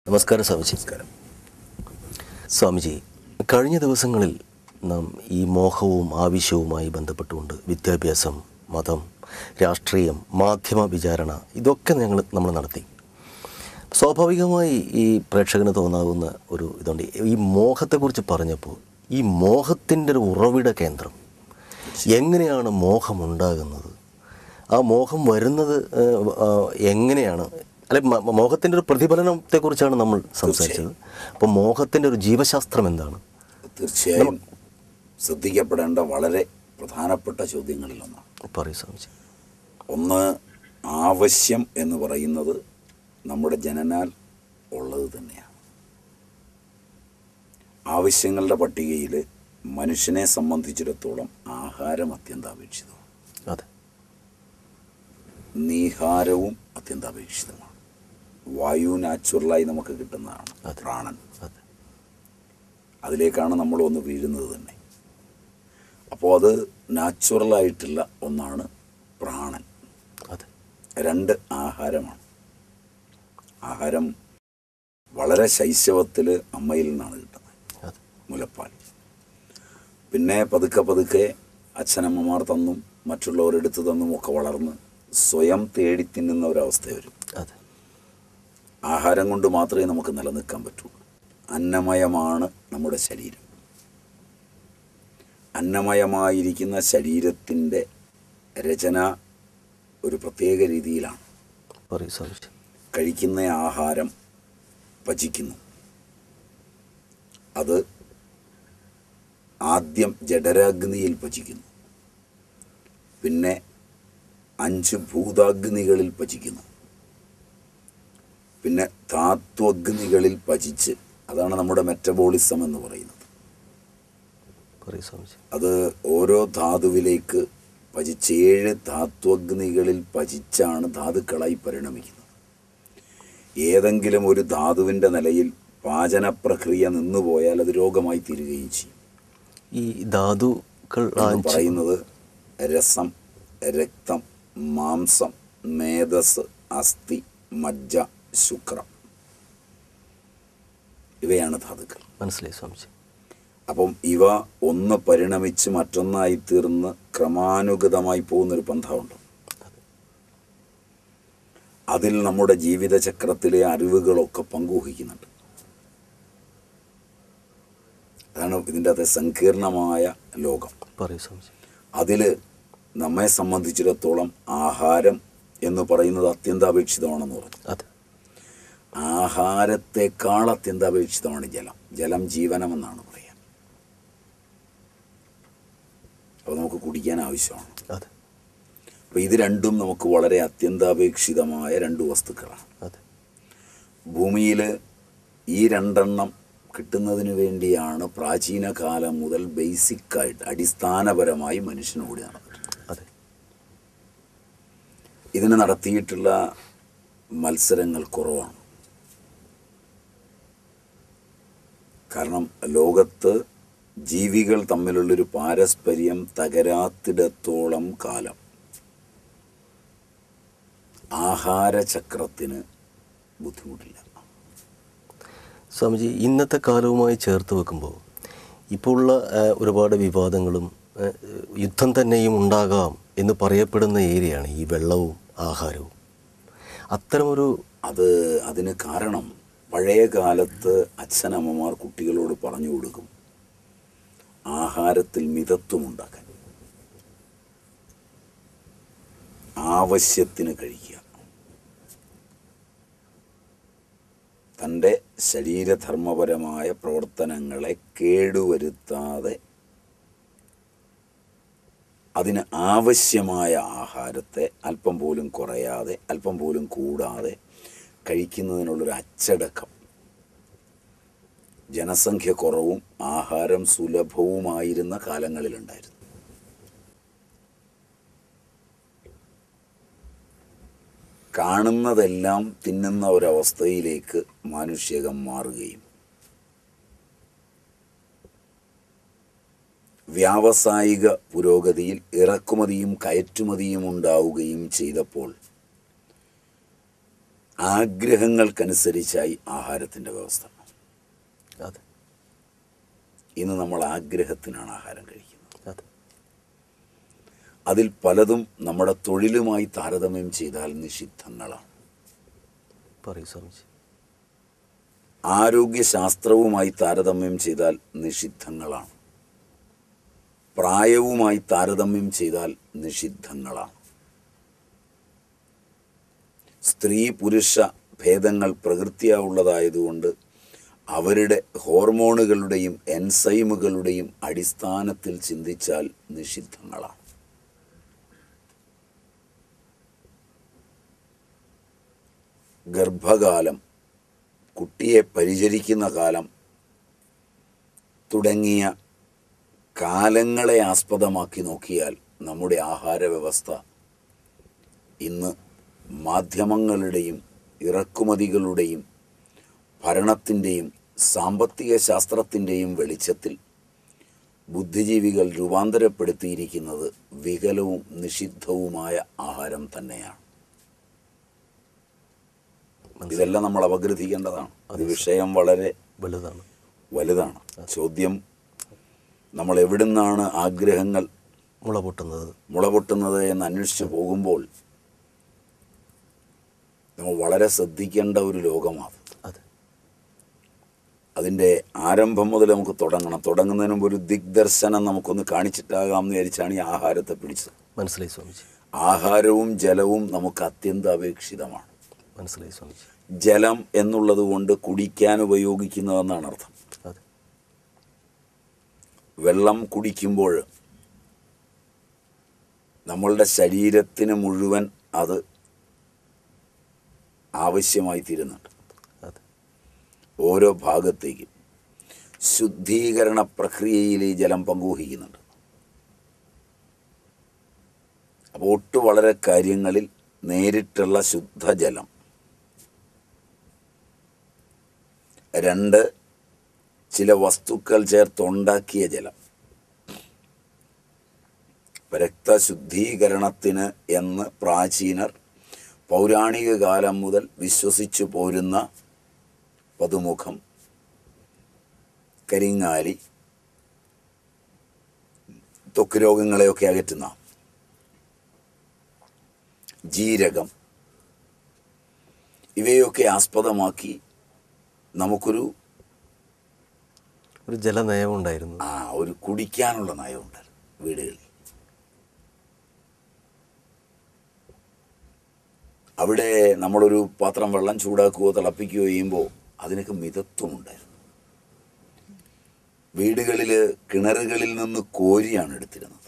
നമസ്കാരം സ്വാമിജി സ്വാമിജി കഴിഞ്ഞ ദിവസങ്ങളിൽ നാം ഈ മോഹവും ആവശ്യവുമായി ബന്ധപ്പെട്ടുകൊണ്ട് വിദ്യാഭ്യാസം മതം രാഷ്ട്രീയം മാധ്യമ വിചാരണ ഇതൊക്കെ ഞങ്ങൾ നമ്മൾ നടത്തി സ്വാഭാവികമായി ഈ പ്രേക്ഷകന് തോന്നാവുന്ന ഒരു ഇതുണ്ട് ഈ മോഹത്തെക്കുറിച്ച് പറഞ്ഞപ്പോൾ ഈ മോഹത്തിൻ്റെ ഒരു ഉറവിട കേന്ദ്രം എങ്ങനെയാണ് മോഹം ഉണ്ടാകുന്നത് ആ മോഹം വരുന്നത് ഏഹ്, ആ, എങ്ങനെയാണ് അല്ലെ മ- മോഹത്തിൻ്റെ ഒരു പ്രതിഫലനത്തെക്കുറിച്ചാണ് നമ്മൾ സംസാരിച്ചത് അപ്പോൾ മോഹത്തിൻ്റെ ഒരു ജീവശാസ്ത്രം എന്താണ് തീർച്ചയായും ശ്രദ്ധിക്കപ്പെടേണ്ട വളരെ പ്രധാനപ്പെട്ട ചോദ്യങ്ങളിലൊന്നാണ് പറയൂ സ്വാമിജി ഒന്ന് ആവശ്യം എന്ന് പറയുന്നത് നമ്മുടെ ജനനാൽ ഉള്ളത് തന്നെയാണ് ആവശ്യങ്ങളുടെ പട്ടികയിൽ മനുഷ്യനെ സംബന്ധിച്ചിടത്തോളം ആഹാരം അത്യന്താപേക്ഷിതമാണ് അതെ നീഹാരവും അത്യന്താപേക്ഷിതമാണ് വായു നാച്ചുറലായി നമുക്ക് കിട്ടുന്നതാണ് അതെ. പ്രാണൻ അതെ അതിലേക്കാണ് നമ്മൾ ഒന്ന് വീഴുന്നത് തന്നെ അപ്പോൾ അത് നാച്ചുറലായിട്ടുള്ള ഒന്നാണ് പ്രാണൻ അതെ രണ്ട് ആഹാരമാണ് ആഹാരം വളരെ ശൈശവത്തിൽ അമ്മയിൽ നിന്നാണ് കിട്ടുന്നത് അതെ മുലപ്പാൽ പിന്നെ പതുക്കെ പതുക്കെ അച്ഛനമ്മമാർ തന്നും മറ്റുള്ളവരെടുത്ത് തന്നും ഒക്കെ വളർന്ന് സ്വയം തേടി തിന്നുന്ന ഒരവസ്ഥ വരും അതെ ആഹാരം കൊണ്ട് മാത്രമേ നമുക്ക് നിലനിൽക്കാൻ പറ്റുള്ളൂ അന്നമയമാണ് നമ്മുടെ ശരീരം അന്നമയമായിരിക്കുന്ന ശരീരത്തിൻ്റെ രചന ഒരു പ്രത്യേക രീതിയിലാണ് പറയൂ സ്വാമിജി കഴിക്കുന്ന ആഹാരം പചിക്കുന്നു അത് ആദ്യം ജഠരാഗ്നിയിൽ പചിക്കുന്നു പിന്നെ അഞ്ച് ഭൂതാഗ്നികളിൽ പചിക്കുന്നു പിന്നെ ധാത്വഗ്നികളിൽ പചിച്ച് അതാണ് നമ്മുടെ മെറ്റബോളിസം എന്ന് പറയുന്നത് പറയൂ സ്വാമിജി അത് ഓരോ ധാതുവിലേക്ക് പചിച്ച് ഏഴ് ധാത്വഗ്നികളിൽ പചിച്ചാണ് ധാതുക്കളായി പരിണമിക്കുന്നത് ഏതെങ്കിലും ഒരു ധാതുവിൻ്റെ നിലയിൽ പാചന പ്രക്രിയ നിന്നുപോയാൽ അത് രോഗമായി തീരുകയും ചെയ്യും ഈ ധാതുക്കൾ എന്ന് ആഞ്ചി- പറയുന്നത് രസം രക്തം മാംസം മേധസ് അസ്ഥി മജ്ജ ശുക്രം ഇവയാണ് ധാതുക്കൾ മനസ്സിലായി സ്വാമിജി അപ്പം ഇവ ഒന്ന് പരിണമിച്ച് മറ്റൊന്നായി തീർന്ന് ക്രമാനുഗതമായി പോകുന്നൊരു പന്ഥമുണ്ട് അതിൽ നമ്മുടെ ജീവിതചക്രത്തിലെ അറിവുകളൊക്കെ പങ്കുവഹിക്കുന്നുണ്ട് അതാണ് ഇതിൻ്റെ അകത്തെ സങ്കീർണമായ ലോകം പറയൂ സ്വാമിജി അതിൽ നമ്മെ സംബന്ധിച്ചിടത്തോളം ആഹാരം എന്ന് പറയുന്നത് അത്യന്താപേക്ഷിതമാണെന്ന് പറഞ്ഞു അതെ ആഹാരത്തെക്കാൾ അത്യന്താപേക്ഷിതമാണ് ജലം ജലം ജീവനമെന്നാണ് പറയുക അപ്പോൾ നമുക്ക് കുടിക്കാൻ ആവശ്യമാണ് അതെ അപ്പോൾ ഇത് രണ്ടും നമുക്ക് വളരെ അത്യന്താപേക്ഷിതമായ രണ്ട് വസ്തുക്കളാണ് അതെ ഭൂമിയിൽ ഈ രണ്ടെണ്ണം കിട്ടുന്നതിന് വേണ്ടിയാണ് പ്രാചീന കാലം മുതൽ ബേസിക്കായിട്ട് അടിസ്ഥാനപരമായി മനുഷ്യൻ ഓടി നടന്നത് അതെ ഇതിന് നടത്തിയിട്ടുള്ള മത്സരങ്ങൾ കുറവാണ് കാരണം ലോകത്ത് ജീവികൾ തമ്മിലുള്ളൊരു പാരസ്പര്യം തകരാത്തിടത്തോളം കാലം ആഹാരചക്രത്തിന് ബുദ്ധിമുട്ടില്ല സ്വാമിജി ഇന്നത്തെ കാലവുമായി ചേർത്ത് വെക്കുമ്പോൾ ഇപ്പോൾ ഉള്ള ആ, ഒരുപാട് വിവാദങ്ങളും ആ, യുദ്ധം തന്നെയും ഉണ്ടാകാം എന്ന് പറയപ്പെടുന്ന ഏരിയയാണ് ഈ വെള്ളവും ആഹാരവും അത്തരമൊരു അത് അതിന് കാരണം പഴയ കാലത്ത് അച്ഛനമ്മമാർ കുട്ടികളോട് പറഞ്ഞു കൊടുക്കും ആഹാരത്തിൽ മിതത്വമുണ്ടാക്കാൻ ആവശ്യത്തിന് കഴിക്കുക തൻ്റെ ശരീരധർമ്മപരമായ പ്രവർത്തനങ്ങളെ കേടുവരുത്താതെ അതിന് ആവശ്യമായ ആഹാരത്തെ അല്പം പോലും കുറയാതെ അല്പം പോലും കൂടാതെ കഴിക്കുന്നതിനുള്ളൊരു അച്ചടക്കം ജനസംഖ്യ കുറവും ആഹാരം സുലഭവുമായിരുന്ന കാലങ്ങളിലുണ്ടായിരുന്നു കാണുന്നതെല്ലാം തിന്നുന്ന ഒരവസ്ഥയിലേക്ക് മാനുഷികം മാറുകയും വ്യാവസായിക പുരോഗതിയിൽ ഇറക്കുമതിയും കയറ്റുമതിയും ഉണ്ടാവുകയും ചെയ്തപ്പോൾ ആഗ്രഹങ്ങൾക്കനുസരിച്ചായി ആഹാരത്തിൻ്റെ വ്യവസ്ഥ അതെ ഇന്ന് നമ്മൾ ആഗ്രഹത്തിനാണ് ആഹാരം കഴിക്കുന്നത് അതെ അതിൽ പലതും നമ്മുടെ തൊഴിലുമായി താരതമ്യം ചെയ്താൽ നിഷിദ്ധങ്ങളാണ് പറയൂ സ്വാമിജി ആരോഗ്യശാസ്ത്രവുമായി താരതമ്യം ചെയ്താൽ നിഷിദ്ധങ്ങളാണ് പ്രായവുമായി താരതമ്യം ചെയ്താൽ നിഷിദ്ധങ്ങളാണ് സ്ത്രീ പുരുഷ ഭേദങ്ങൾ പ്രകൃതിയാവുള്ളതായതുകൊണ്ട് അവരുടെ ഹോർമോണുകളുടെയും എൻസൈമുകളുടെയും അടിസ്ഥാനത്തിൽ ചിന്തിച്ചാൽ നിഷിദ്ധങ്ങളാണ് ഗർഭകാലം കുട്ടിയെ പരിചരിക്കുന്ന കാലം തുടങ്ങിയ കാലങ്ങളെ ആസ്പദമാക്കി നോക്കിയാൽ നമ്മുടെ ആഹാര വ്യവസ്ഥ ഇന്ന് മാധ്യമങ്ങളുടെയും ഇറക്കുമതികളുടെയും ഭരണത്തിൻ്റെയും സാമ്പത്തിക ശാസ്ത്രത്തിൻ്റെയും വെളിച്ചത്തിൽ ബുദ്ധിജീവികൾ രൂപാന്തരപ്പെടുത്തിയിരിക്കുന്നത് വികലവും നിഷിദ്ധവുമായ ആഹാരം തന്നെയാണ് ഇതെല്ലാം നമ്മൾ അപഗ്രഥിക്കേണ്ടതാണ് ഇത് വിഷയം വളരെ വലുതാണ് വലുതാണ് ചോദ്യം നമ്മൾ എവിടുന്നാണ് ആഗ്രഹങ്ങൾ മുള പൊട്ടുന്നത് മുളപൊട്ടുന്നത് എന്ന് അന്വേഷിച്ച് പോകുമ്പോൾ നമ്മൾ വളരെ ശ്രദ്ധിക്കേണ്ട ഒരു ലോകമാണ് അതെ അതിൻ്റെ ആരംഭം മുതൽ നമുക്ക് തുടങ്ങണം തുടങ്ങുന്നതിന് മുമ്പ് ഒരു ദിഗ്ദർശനം നമുക്കൊന്ന് കാണിച്ചിട്ടാകാം എന്ന് വിചാരിച്ചാണ് ഈ ആഹാരത്തെ പിടിച്ചത് മനസ്സിലായി സ്വാമിജി ആഹാരവും ജലവും നമുക്ക് അത്യന്താപേക്ഷിതമാണ് മനസ്സിലായി സ്വാമിജി ജലം എന്നുള്ളത് കൊണ്ട് കുടിക്കാൻ ഉപയോഗിക്കുന്നതെന്നാണ് അർത്ഥം അതെ വെള്ളം കുടിക്കുമ്പോൾ നമ്മളുടെ ശരീരത്തിന് മുഴുവൻ അത് ആവശ്യമായി തീരുന്നുണ്ട് അതെ ഓരോ ഭാഗത്തേക്കും ശുദ്ധീകരണ പ്രക്രിയയിൽ ഈ ജലം പങ്കുവഹിക്കുന്നുണ്ട് അപ്പോൾ ഒട്ടു വളരെ കാര്യങ്ങളിൽ നേരിട്ടുള്ള ശുദ്ധജലം രണ്ട് ചില വസ്തുക്കൾ ചേർത്തുണ്ടാക്കിയ ജലം രക്തശുദ്ധീകരണത്തിന് എന്ന് പ്രാചീനർ പൗരാണിക കാലം മുതൽ വിശ്വസിച്ചു പോരുന്ന പതുമുഖം കരിങ്ങാലി ത്വക്ക് രോഗങ്ങളെയൊക്കെ അകറ്റുന്ന ജീരകം ഇവയൊക്കെ ആസ്പദമാക്കി നമുക്കൊരു ഒരു ജലനയം ഉണ്ടായിരുന്നു ആ ഒരു കുടിക്കാനുള്ള നയമുണ്ട് വീടുകളിൽ അവിടെ നമ്മളൊരു പാത്രം വെള്ളം ചൂടാക്കുകയോ തിളപ്പിക്കുകയോ ചെയ്യുമ്പോൾ അതിനൊക്കെ മിതത്വമുണ്ടായിരുന്നു വീടുകളിൽ കിണറുകളിൽ നിന്ന് കോരിയാണ് എടുത്തിരുന്നത്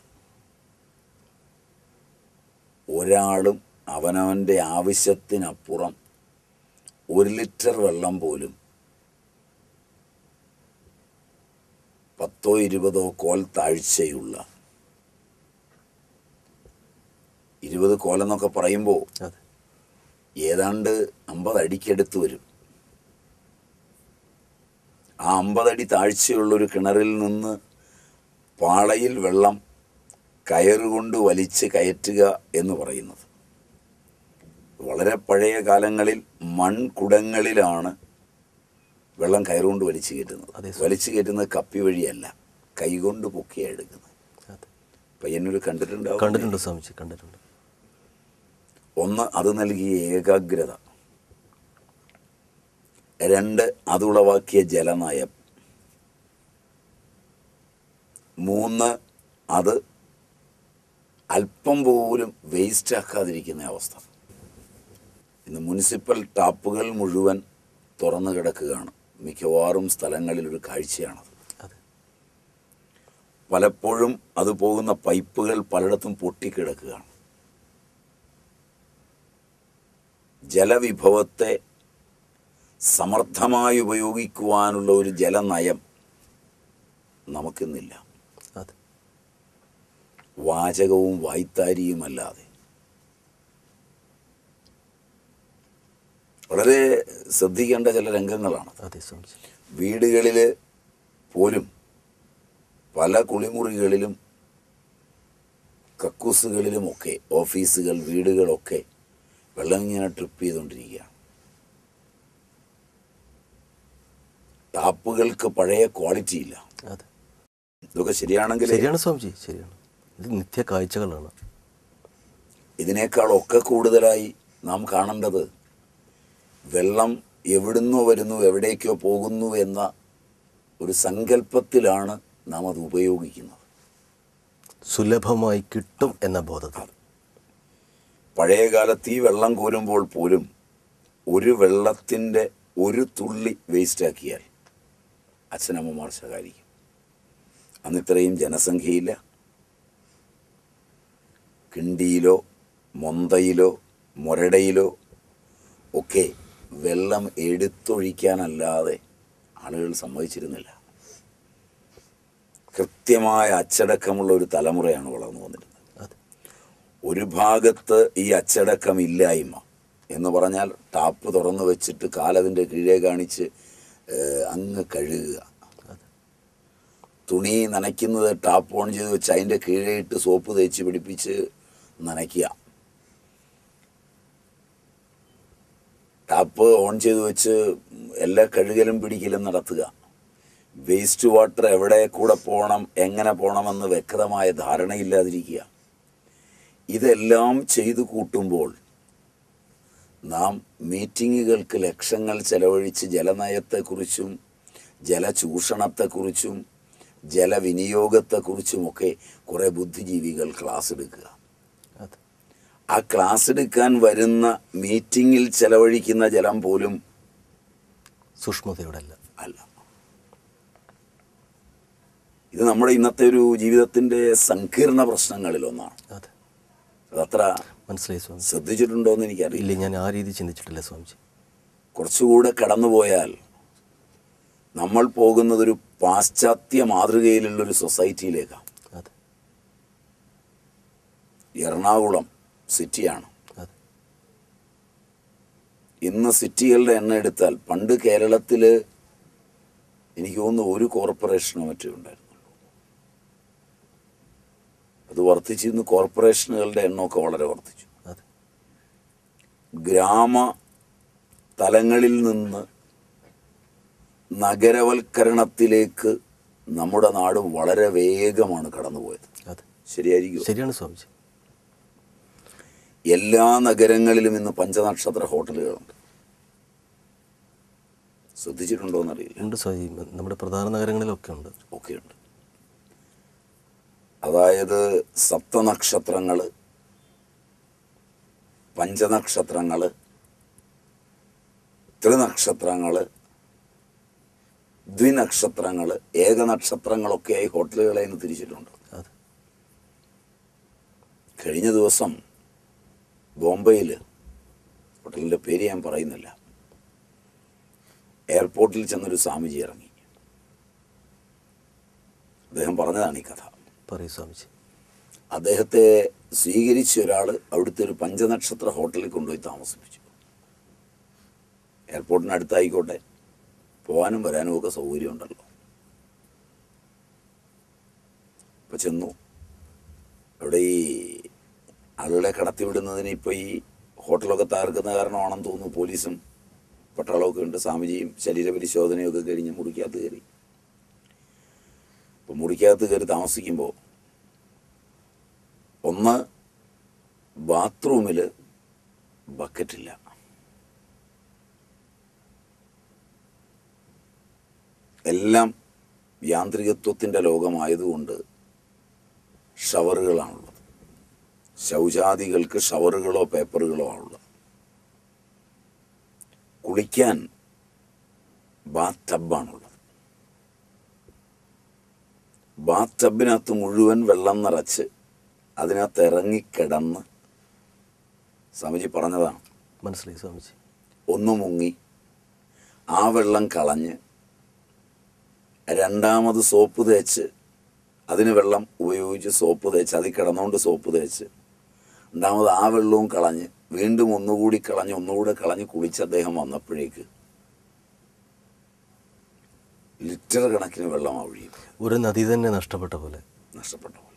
ഒരാളും അവനവൻ്റെ ആവശ്യത്തിനപ്പുറം ഒരു ലിറ്റർ വെള്ളം പോലും പത്തോ ഇരുപതോ കോൽ താഴ്ചയുള്ള ഇരുപത് കോലെന്നൊക്കെ പറയുമ്പോൾ അതെ ഏതാണ്ട് അമ്പത് അടിക്കടുത്ത് വരും ആ അമ്പതടി താഴ്ചയുള്ളൊരു കിണറിൽ നിന്ന് പാളയിൽ വെള്ളം കയറുകൊണ്ട് വലിച്ച് കയറ്റുക എന്ന് പറയുന്നത് വളരെ പഴയ കാലങ്ങളിൽ മൺകുടങ്ങളിലാണ് വെള്ളം കയറുകൊണ്ട് വലിച്ചു കയറ്റുന്നത് അതെ, സർ. വലിച്ചു കയറ്റുന്നത് കപ്പി വഴിയല്ല കൈകൊണ്ട് പൊക്കിയാണ് എടുക്കുന്നത് അതെ പയ്യന്നൂർ കണ്ടിട്ടുണ്ടാവും കണ്ടിട്ടുണ്ട് സ്വാമിജി കണ്ടിട്ടുണ്ട് ഒന്ന് അത് നൽകിയ ഏകാഗ്രത രണ്ട് അതുളവാക്കിയ ജലനയം മൂന്ന് അത് അല്പം പോലും വേസ്റ്റ് ആക്കാതിരിക്കുന്ന അവസ്ഥ ഇന്ന് മുനിസിപ്പൽ ടാപ്പുകൾ മുഴുവൻ തുറന്നു കിടക്കുകയാണ് മിക്കവാറും സ്ഥലങ്ങളിൽ ഒരു കാഴ്ചയാണത് അതെ പലപ്പോഴും അത് പോകുന്ന പൈപ്പുകൾ പലയിടത്തും പൊട്ടിക്കിടക്കുകയാണ് ജലവിഭവത്തെ സമർത്ഥമായി ഉപയോഗിക്കുവാനുള്ള ഒരു ജലനയം നമുക്കിന്നില്ല അതെ വാചകവും വായ്ത്താരിയുമല്ലാതെ വളരെ ശ്രദ്ധിക്കേണ്ട ചില രംഗങ്ങളാണ് അതെ സ്വാമിജി വീടുകളിൽ പോലും പല കുളിമുറികളിലും കക്കൂസുകളിലുമൊക്കെ ഓഫീസുകൾ വീടുകളൊക്കെ വെള്ളം ഇങ്ങനെ ട്രിപ്പ് ചെയ്തുകൊണ്ടിരിക്കുകയാണ് ടാപ്പുകൾക്ക് പഴയ ക്വാളിറ്റി ഇല്ല അതെ ഇതൊക്കെ ശരിയാണെങ്കിൽ ശരിയാണ് സ്വാമിജി ശരിയാണ് ഇത് നിത്യ കാഴ്ചകളാണ് ഇതിനേക്കാളൊക്കെ കൂടുതലായി നാം കാണേണ്ടത് വെള്ളം എവിടുന്നോ വരുന്നു എവിടേക്കോ പോകുന്നു എന്ന ഒരു സങ്കല്പത്തിലാണ് നാം അത് ഉപയോഗിക്കുന്നത് സുലഭമായി കിട്ടും എന്ന ബോധത്തിൽ പഴയ കാലത്ത് ഈ വെള്ളം കോരുമ്പോൾ പോലും ഒരു വെള്ളത്തിൻ്റെ ഒരു തുള്ളി വേസ്റ്റാക്കിയാൽ അച്ഛനമ്മമാർ ശകാരിക്കും അന്ന് ഇത്രയും ജനസംഖ്യയില്ല കിണ്ടിയിലോ മൊന്തയിലോ മൊരടയിലോ ഒക്കെ വെള്ളം എടുത്തൊഴിക്കാനല്ലാതെ ആളുകൾ സമ്മതിച്ചിരുന്നില്ല കൃത്യമായ അച്ചടക്കമുള്ള ഒരു തലമുറയാണ് വളർന്നു വന്നിരുന്നത് അതെ ഒരു ഭാഗത്ത് ഈ അച്ചടക്കം ഇല്ലായ്മ എന്ന് പറഞ്ഞാൽ ടാപ്പ് തുറന്നു വെച്ചിട്ട് കാലതിൻ്റെ കീഴേ കാണിച്ച് ഏഹ്, അങ്ങ് കഴുകുക അതെ തുണി നനയ്ക്കുന്നത് ടാപ്പ് ഓൺ ചെയ്ത് വെച്ച് അതിൻ്റെ കീഴേ ഇട്ട് സോപ്പ് തേച്ച് പിടിപ്പിച്ച് നനയ്ക്കുക ടാപ്പ് ഓൺ ചെയ്ത് വെച്ച് എല്ലാ കഴുകലും പിടിക്കലും നടത്തുക വേസ്റ്റ് വാട്ടർ എവിടെ കൂടെ പോകണം എങ്ങനെ പോകണമെന്ന് വ്യക്തമായ ധാരണയില്ലാതിരിക്കുക ഇതെല്ലാം ചെയ്തു കൂട്ടുമ്പോൾ നാം മീറ്റിങ്ങുകൾക്ക് ലക്ഷങ്ങൾ ചെലവഴിച്ച് ജലനയത്തെക്കുറിച്ചും ജലചൂഷണത്തെക്കുറിച്ചും ജലവിനിയോഗത്തെക്കുറിച്ചുമൊക്കെ കുറേ ബുദ്ധിജീവികൾ ക്ലാസ് എടുക്കുക അതെ ആ ക്ലാസ് എടുക്കാൻ വരുന്ന മീറ്റിങ്ങിൽ ചെലവഴിക്കുന്ന ജലം പോലും സൂക്ഷ്മതയോടല്ല അല്ല ഇത് നമ്മുടെ ഇന്നത്തെ ഒരു ജീവിതത്തിൻ്റെ സങ്കീർണ പ്രശ്നങ്ങളിലൊന്നാണ് അതെ അതത്ര മനസ്സിലായി സ്വാമി ശ്രദ്ധിച്ചിട്ടുണ്ടോ എന്ന് എനിക്കറിയില്ല ഇല്ല ഞാൻ ആ രീതി ചിന്തിച്ചിട്ടില്ല സ്വാമിജി കുറച്ചുകൂടെ കടന്നുപോയാൽ നമ്മൾ പോകുന്നതൊരു പാശ്ചാത്യ മാതൃകയിലുള്ളൊരു സൊസൈറ്റിയിലേക്കാണ് അതെ എറണാകുളം സിറ്റിയാണ് അതെ ഇന്ന് സിറ്റികളുടെ എണ്ണം എടുത്താൽ പണ്ട് കേരളത്തിൽ എനിക്ക് തോന്നുന്നു ഒരു കോർപ്പറേഷനോ മറ്റോ ഉണ്ടായിരുന്നുള്ളൂ അത് വർദ്ധിച്ചു ഇന്ന് കോർപ്പറേഷനുകളുടെ എണ്ണമൊക്കെ വളരെ വർദ്ധിച്ചു അതെ ഗ്രാമ തലങ്ങളിൽ നിന്ന് നഗരവൽക്കരണത്തിലേക്ക് നമ്മുടെ നാട് വളരെ വേഗമാണ് കടന്നുപോയത് അതെ ശരിയായിരിക്കും ശരിയാണ് സ്വാമിജി എല്ലാ നഗരങ്ങളിലും ഇന്ന് പഞ്ചനക്ഷത്ര ഹോട്ടലുകളുണ്ട് ശ്രദ്ധിച്ചിട്ടുണ്ടോ എന്നറിയില്ല ഉണ്ട് സ്വാമി നമ്മുടെ പ്രധാന നഗരങ്ങളിലൊക്കെ ഉണ്ട് ഒക്കെയുണ്ട് അതായത് സപ്തനക്ഷത്രങ്ങൾ പഞ്ചനക്ഷത്രങ്ങൾ ത്രിനക്ഷത്രങ്ങൾ ദ്വിനക്ഷത്രങ്ങൾ ഏകനക്ഷത്രങ്ങളൊക്കെയായി ഹോട്ടലുകളെ ഇന്ന് തിരിച്ചിട്ടുണ്ട് അതെ കഴിഞ്ഞ ദിവസം ബോംബെയിൽ ഹോട്ടലിൻ്റെ പേര് ഞാൻ പറയുന്നില്ല എയർപോർട്ടിൽ ചെന്നൊരു സ്വാമിജി ഇറങ്ങി അദ്ദേഹം പറഞ്ഞതാണ് ഈ കഥ പറയൂ സ്വാമിജി അദ്ദേഹത്തെ സ്വീകരിച്ച ഒരാൾ അവിടുത്തെ ഒരു പഞ്ചനക്ഷത്ര ഹോട്ടലിൽ കൊണ്ടുപോയി താമസിപ്പിച്ചു എയർപോർട്ടിനടുത്തായിക്കോട്ടെ പോകാനും വരാനും ഒക്കെ സൗകര്യമുണ്ടല്ലോ ഇപ്പം ചെന്നു അവിടെ ഈ ആളുകളെ കടത്തിവിടുന്നതിന് ഇപ്പോൾ ഈ ഹോട്ടലൊക്കെ തകർക്കുന്ന കാരണമാണെന്ന് തോന്നുന്നു പോലീസും പട്ടാളമൊക്കെ ഉണ്ട് സ്വാമിജിയും ശരീരപരിശോധനയൊക്കെ കഴിഞ്ഞ് മുറിക്കകത്ത് കയറി അപ്പോൾ മുറിക്കകത്ത് കയറി താമസിക്കുമ്പോൾ ഒന്ന് ബാത്റൂമിൽ ബക്കറ്റില്ല എല്ലാം യാന്ത്രികത്വത്തിൻ്റെ ലോകമായതുകൊണ്ട് ഷവറുകളാണുള്ളത് ശൗചാദികൾക്ക് ഷവറുകളോ പേപ്പറുകളോ ആണുള്ളത് കുളിക്കാൻ ബാത്ത് ടബാണുള്ളത് ബാത്ത് ടബിനകത്ത് മുഴുവൻ വെള്ളം നിറച്ച് അതിനകത്ത് ഇറങ്ങിക്കിടന്ന് സ്വാമിജി പറഞ്ഞതാണ് മനസ്സിലായി സ്വാമിജി ഒന്ന് മുങ്ങി ആ വെള്ളം കളഞ്ഞ് രണ്ടാമത് സോപ്പ് തേച്ച് അതിന് വെള്ളം ഉപയോഗിച്ച് സോപ്പ് തേച്ച് അതിൽ കിടന്നുകൊണ്ട് സോപ്പ് തേച്ച് രണ്ടാമത് ആ വെള്ളവും കളഞ്ഞ് വീണ്ടും ഒന്നുകൂടി കളഞ്ഞ് ഒന്നുകൂടെ കളഞ്ഞ് കുളിച്ച് അദ്ദേഹം വന്നപ്പോഴേക്ക് ലിറ്റർ കണക്കിന് വെള്ളം ആ ഒഴിയും ഒരു നദി തന്നെ നഷ്ടപ്പെട്ട പോലെ നഷ്ടപ്പെട്ട പോലെ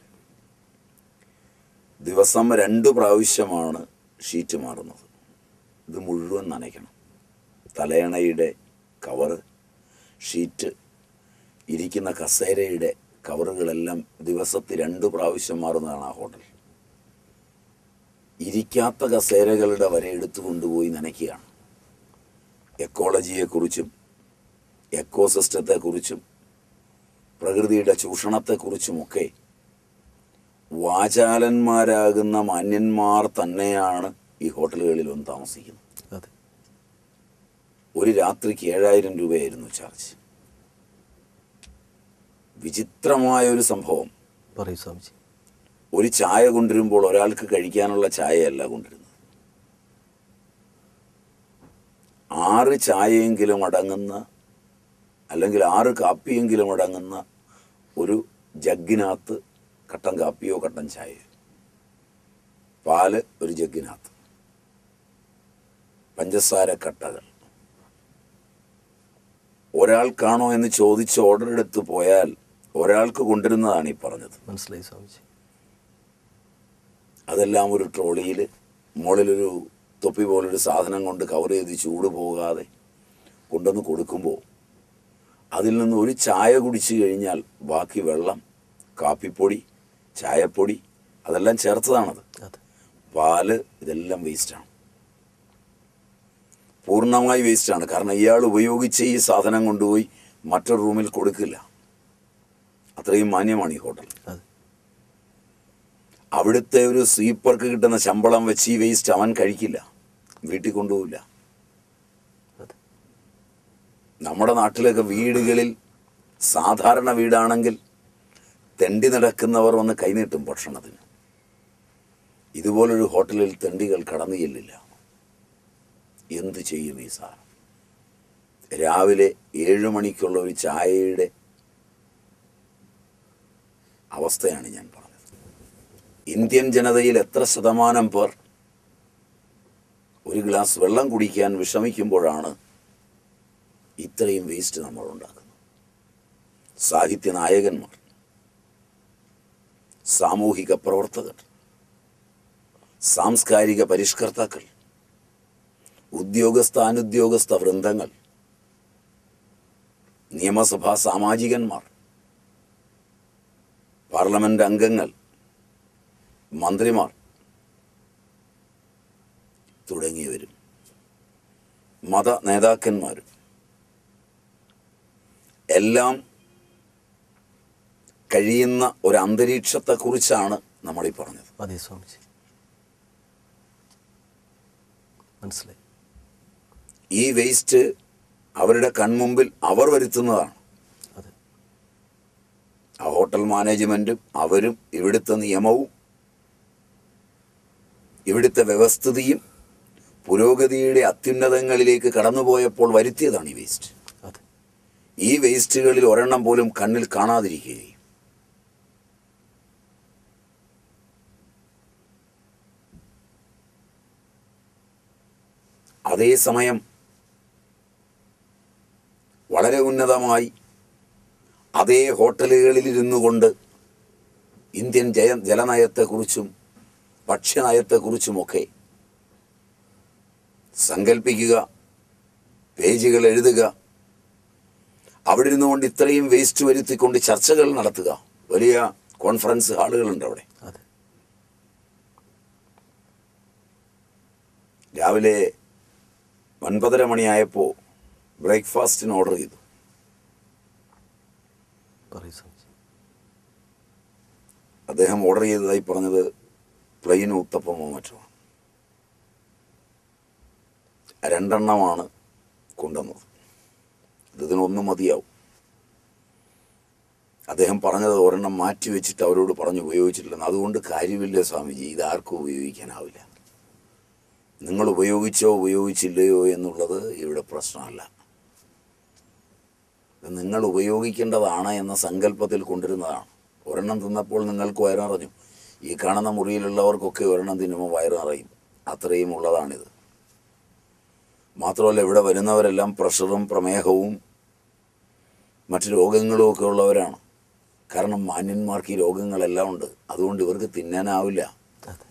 ദിവസം രണ്ട് പ്രാവശ്യമാണ് ഷീറ്റ് മാറുന്നത് ഇത് മുഴുവൻ നനയ്ക്കണം തലയണയുടെ കവറ് ഷീറ്റ് ഇരിക്കുന്ന കസേരയുടെ കവറുകളെല്ലാം ദിവസത്തിൽ രണ്ട് പ്രാവശ്യം മാറുന്നതാണ് ആ ഹോട്ടൽ ഇരിക്കാത്ത കസേരകളുടെ വരെ എടുത്തു കൊണ്ടുപോയി നനയ്ക്കുകയാണ് എക്കോളജിയെക്കുറിച്ചും എക്കോസിസ്റ്റത്തെക്കുറിച്ചും പ്രകൃതിയുടെ ചൂഷണത്തെക്കുറിച്ചുമൊക്കെ വാചാലന്മാരാകുന്ന മാന്യന്മാർ തന്നെയാണ് ഈ ഹോട്ടലുകളിൽ വന്ന് താമസിക്കുന്നത് അതെ ഒരു രാത്രിക്ക് ഏഴായിരം രൂപയായിരുന്നു ചാർജ് വിചിത്രമായ ഒരു സംഭവം പറയൂ സ്വാമിജി ഒരു ചായ കൊണ്ടുവരുമ്പോൾ ഒരാൾക്ക് കഴിക്കാനുള്ള ചായയല്ല കൊണ്ടുവരുന്നത് ആറ് ചായയെങ്കിലും അടങ്ങുന്ന അല്ലെങ്കിൽ ആറ് കാപ്പിയെങ്കിലും അടങ്ങുന്ന ഒരു ജഗ്ഗിനകത്ത് കട്ടൻ കാപ്പിയോ കട്ടൻ ചായയോ പാല് ഒരു ജഗ്ഗിനകത്ത് പഞ്ചസാര കട്ടകൾ ഒരാൾക്കാണോ എന്ന് ചോദിച്ച് ഓർഡർ എടുത്ത് പോയാൽ ഒരാൾക്ക് കൊണ്ടുവരുന്നതാണ് ഈ പറഞ്ഞത് മനസ്സിലായി സ്വാമിജി അതെല്ലാം ഒരു ട്രോളിയിൽ മുകളിലൊരു തൊപ്പി പോലൊരു സാധനം കൊണ്ട് കവർ ചെയ്ത് ചൂട് പോകാതെ കൊണ്ടുവന്ന് കൊടുക്കുമ്പോൾ അതിൽ നിന്ന് ഒരു ചായ കുടിച്ചു കഴിഞ്ഞാൽ ബാക്കി വെള്ളം കാപ്പിപ്പൊടി ചായപ്പൊടി അതെല്ലാം ചേർത്തതാണത് അതെ പാല് ഇതെല്ലാം വേസ്റ്റാണ് പൂർണ്ണമായി വേസ്റ്റാണ് കാരണം ഇയാൾ ഉപയോഗിച്ച ഈ സാധനം കൊണ്ടുപോയി മറ്റൊരു റൂമിൽ കൊടുക്കില്ല അത്രയും മാന്യമാണ് ഈ ഹോട്ടൽ അതെ അവിടുത്തെ ഒരു സ്വീപ്പർക്ക് കിട്ടുന്ന ശമ്പളം വെച്ച് ഈ വേസ്റ്റ് അവൻ കഴിക്കില്ല വീട്ടിൽ കൊണ്ടുപോകില്ല അതെ നമ്മുടെ നാട്ടിലൊക്കെ വീടുകളിൽ സാധാരണ വീടാണെങ്കിൽ തെണ്ടി നടക്കുന്നവർ വന്ന് കൈനീട്ടും ഭക്ഷണത്തിന് ഇതുപോലൊരു ഹോട്ടലിൽ തെണ്ടികൾ കടന്നു ചെല്ലില്ല എന്ത് ചെയ്യും ഈ സാർ രാവിലെ ഏഴു മണിക്കുള്ള ഒരു ചായയുടെ അവസ്ഥയാണ് ഞാൻ പറഞ്ഞത് ഇന്ത്യൻ ജനതയിൽ എത്ര ശതമാനം പേർ ഒരു ഗ്ലാസ് വെള്ളം കുടിക്കാൻ വിഷമിക്കുമ്പോഴാണ് ഇത്രയും വേസ്റ്റ് നമ്മൾ ഉണ്ടാക്കുന്നത് സാഹിത്യ നായകന്മാർ സാമൂഹിക പ്രവർത്തകർ സാംസ്കാരിക പരിഷ്കർത്താക്കൾ ഉദ്യോഗസ്ഥ അനുദ്യോഗസ്ഥ വൃന്ദങ്ങൾ നിയമസഭാ സാമാജികന്മാർ പാർലമെന്റ് അംഗങ്ങൾ മന്ത്രിമാർ തുടങ്ങിയവരും മത നേതാക്കന്മാരും എല്ലാം കഴിയുന്ന ഒരു അന്തരീക്ഷത്തെക്കുറിച്ചാണ് നമ്മൾ ഈ പറഞ്ഞത് അതെ സ്വാമിജി മനസ്സിലായി ഈ വേസ്റ്റ് അവരുടെ കൺമുമ്പിൽ അവർ വരുത്തുന്നതാണ് അതെ ആ ഹോട്ടൽ മാനേജ്മെൻറ്റും അവരും ഇവിടുത്തെ നിയമവും ഇവിടുത്തെ വ്യവസ്ഥിതിയും പുരോഗതിയുടെ അത്യുന്നതങ്ങളിലേക്ക് കടന്നുപോയപ്പോൾ വരുത്തിയതാണ് ഈ വേസ്റ്റ് അതെ ഈ വേസ്റ്റുകളിൽ ഒരെണ്ണം പോലും കണ്ണിൽ കാണാതിരിക്കുകയും അതേസമയം വളരെ ഉന്നതമായി അതേ ഹോട്ടലുകളിൽ ഇരുന്നു കൊണ്ട് ഇന്ത്യൻ ജയ ജലനയത്തെക്കുറിച്ചും ഭക്ഷ്യനയത്തെക്കുറിച്ചുമൊക്കെ സങ്കല്പിക്കുക പേജുകൾ എഴുതുക അവിടെ ഇരുന്നുകൊണ്ട് ഇത്രയും വേസ്റ്റ് വരുത്തിക്കൊണ്ട് ചർച്ചകൾ നടത്തുക വലിയ കോൺഫറൻസ് ഹാളുകളുണ്ട് അവിടെ അതെ രാവിലെ ഒൻപതര മണിയായപ്പോൾ ബ്രേക്ക്ഫാസ്റ്റിന് ഓർഡർ ചെയ്തു പറയൂ സ്വാമിജി അദ്ദേഹം ഓർഡർ ചെയ്തതായി പറഞ്ഞത് പ്ലെയിൻ ഉത്തപ്പമോ മറ്റോ രണ്ടെണ്ണമാണ് കൊണ്ടുവന്നത് ഇത് ഇതിനൊന്നും മതിയാവും അദ്ദേഹം പറഞ്ഞത് ഒരെണ്ണം മാറ്റി വെച്ചിട്ട് അവരോട് പറഞ്ഞു ഉപയോഗിച്ചിട്ടില്ലെന്ന് അതുകൊണ്ട് കാര്യമില്ല സ്വാമിജി ഇത് ആർക്കും ഉപയോഗിക്കാനാവില്ല നിങ്ങൾ ഉപയോഗിച്ചോ ഉപയോഗിച്ചില്ലയോ എന്നുള്ളത് ഇവിടെ പ്രശ്നമല്ല ഇത് നിങ്ങൾ ഉപയോഗിക്കേണ്ടതാണ് എന്ന സങ്കല്പത്തിൽ കൊണ്ടിരുന്നതാണ് ഒരെണ്ണം തിന്നപ്പോൾ നിങ്ങൾക്ക് വയറിറഞ്ഞു ഈ കാണുന്ന മുറിയിലുള്ളവർക്കൊക്കെ ഒരെണ്ണം തിന്നുമ്പോൾ വയറിറയും അത്രയും ഉള്ളതാണിത് മാത്രമല്ല ഇവിടെ വരുന്നവരെല്ലാം പ്രഷറും പ്രമേഹവും മറ്റു രോഗങ്ങളും ഒക്കെ ഉള്ളവരാണ് കാരണം മാന്യന്മാർക്ക് ഈ രോഗങ്ങളെല്ലാം ഉണ്ട് അതുകൊണ്ട് ഇവർക്ക് തിന്നാനാവില്ല അതെ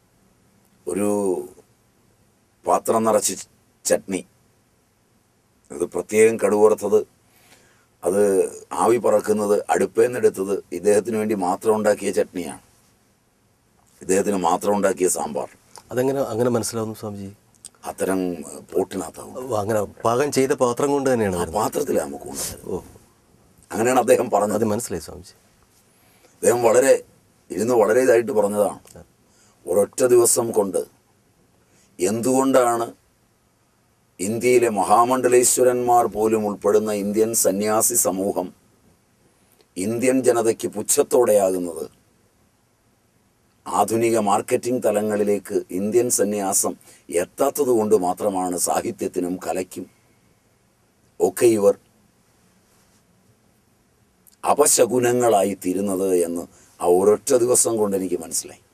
ഒരു പാത്രം നിറച്ച് ചട്നി അത് പ്രത്യേകം കടുവറുത്തത് അത് ആവി പറക്കുന്നത് അടുപ്പേന്നെടുത്തത് ഇദ്ദേഹത്തിന് വേണ്ടി മാത്രം ഉണ്ടാക്കിയ ചട്നിയാണ് ഇദ്ദേഹത്തിന് മാത്രം ഉണ്ടാക്കിയ സാമ്പാർ അതെങ്ങനെ അങ്ങനെ മനസ്സിലാവുന്നു സ്വാമിജി അത്തരം പോട്ടിനകത്താവും ഓ, അങ്ങനെ പാകം ചെയ്ത പാത്രം കൊണ്ട് തന്നെയാണ് ആ വരുന്നത് പാത്രത്തിലാണ് നമുക്ക് കൊണ്ടുവരുന്നത് ഓ അങ്ങനെയാണ് അദ്ദേഹം അത് പറഞ്ഞത് മനസ്സിലായി സ്വാമിജി അദ്ദേഹം വളരെ ഇരുന്ന് വളരെ ഇതായിട്ട് പറഞ്ഞതാണ് ഒരൊറ്റ ദിവസം കൊണ്ട് എന്തുകൊണ്ടാണ് ഇന്ത്യയിലെ മഹാമണ്ഡലേശ്വരന്മാർ പോലും ഉൾപ്പെടുന്ന ഇന്ത്യൻ സന്യാസി സമൂഹം ഇന്ത്യൻ ജനതയ്ക്ക് പുച്ഛത്തോടെയാകുന്നത് ആധുനിക മാർക്കറ്റിംഗ് തലങ്ങളിലേക്ക് ഇന്ത്യൻ സന്യാസം എത്താത്തത് കൊണ്ട് മാത്രമാണ് സാഹിത്യത്തിനും കലയ്ക്കും ഒക്കെ ഇവർ അപശകുനങ്ങളായി തീരുന്നത് എന്ന് ആ ഒരൊറ്റ ദിവസം കൊണ്ട് എനിക്ക് മനസ്സിലായി